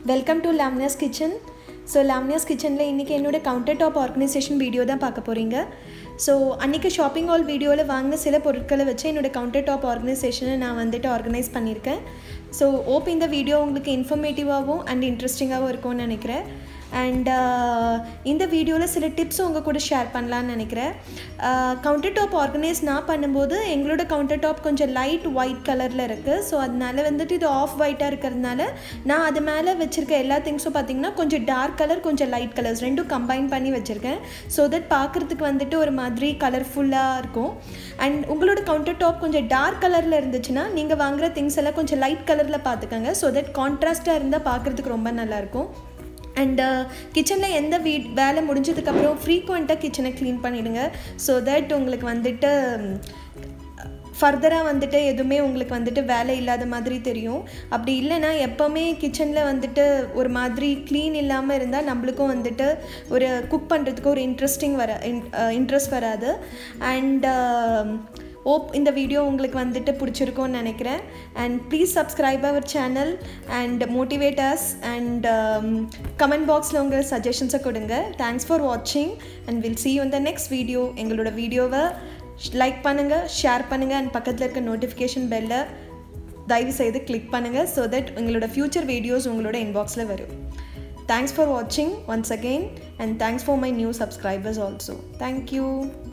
welcome to லாம்னியாஸ் kitchen so லாம்னியாஸ் கிச்சனில் இன்றைக்கி என்னோட கவுண்டர் டாப் ஆர்கனைசேஷன் வீடியோ தான் பார்க்க போகிறீங்க ஸோ அன்றைக்கி ஷாப்பிங் ஹால் வீடியோவில் வாங்கின சில பொருட்களை வச்சு என்னோட கவுண்டர் டாப் ஆர்கனைசேஷனை நான் வந்துட்டு ஆர்கனைஸ் பண்ணியிருக்கேன் ஸோ ஓப் இந்த வீடியோ உங்களுக்கு இன்ஃபர்மேட்டிவாகவும் அண்ட் இன்ட்ரெஸ்டிங்காகவும் இருக்கும்னு நினைக்கிறேன் அண்ட் இந்த வீடியோவில் சில டிப்ஸும் உங்கள் கூட ஷேர் பண்ணலான்னு நினைக்கிறேன் கவுண்டர் டாப் ஆர்கனைஸ் நான் பண்ணும்போது எங்களோட கவுண்டர் டாப் கொஞ்சம் லைட் ஒயிட் கலரில் இருக்குது ஸோ அதனால வந்துட்டு இது ஆஃப் ஒயிட்டாக இருக்கிறதுனால நான் அது மேலே வச்சுருக்க எல்லா திங்ஸும் பார்த்திங்கன்னா கொஞ்சம் டார்க் கலர் கொஞ்சம் லைட் கலர்ஸ் ரெண்டும் கம்பைன் பண்ணி வச்சுருக்கேன் ஸோ தட் பார்க்குறதுக்கு வந்துட்டு ஒரு மாதிரி கலர்ஃபுல்லாக இருக்கும் அண்ட் உங்களோட கவுண்டர் டாப் கொஞ்சம் டார்க் கலரில் இருந்துச்சுன்னா நீங்கள் வாங்குகிற திங்ஸ் எல்லாம் கொஞ்சம் லைட் கலரில் பார்த்துக்கோங்க ஸோ தட் கான்ட்ராஸ்ட்டாக இருந்தால் பார்க்குறதுக்கு ரொம்ப நல்லாயிருக்கும் அண்ட் கிச்சனில் எந்த வீ வேலை முடிஞ்சதுக்கப்புறம் ஃப்ரீக்வெண்ட்டாக கிச்சனை க்ளீன் பண்ணிவிடுங்க ஸோ தட் உங்களுக்கு வந்துட்டு ஃபர்தராக வந்துட்டு எதுவுமே உங்களுக்கு வந்துட்டு வேலை இல்லாத மாதிரி தெரியும் அப்படி இல்லைன்னா எப்போவுமே கிச்சனில் வந்துட்டு ஒரு மாதிரி க்ளீன் இல்லாமல் இருந்தால் நம்மளுக்கும் வந்துட்டு ஒரு குக் பண்ணுறதுக்கு ஒரு இன்ட்ரெஸ்டிங் வர இன்ட்ரெஸ்ட் வராது அண்ட் ஓப் இந்த வீடியோ உங்களுக்கு வந்துட்டு பிடிச்சிருக்கும்னு நினைக்கிறேன் and please subscribe our channel and motivate us and comment பாக்ஸில் உங்கள் சஜஷன்ஸை கொடுங்க தேங்க்ஸ் ஃபார் வாட்சிங் அண்ட் வில் சி யூ இந்த நெக்ஸ்ட் வீடியோ எங்களோட வீடியோவை லைக் பண்ணுங்கள் ஷேர் பண்ணுங்கள் அண்ட் பக்கத்தில் இருக்க நோட்டிஃபிகேஷன் பெல்லை தயவு செய்து கிளிக் பண்ணுங்கள் ஸோ தட் உங்களோட ஃப்யூச்சர் வீடியோஸ் உங்களோட இன்பாக்ஸில் வரும் தேங்க்ஸ் ஃபார் வாட்சிங் once again and thanks for my new subscribers also thank you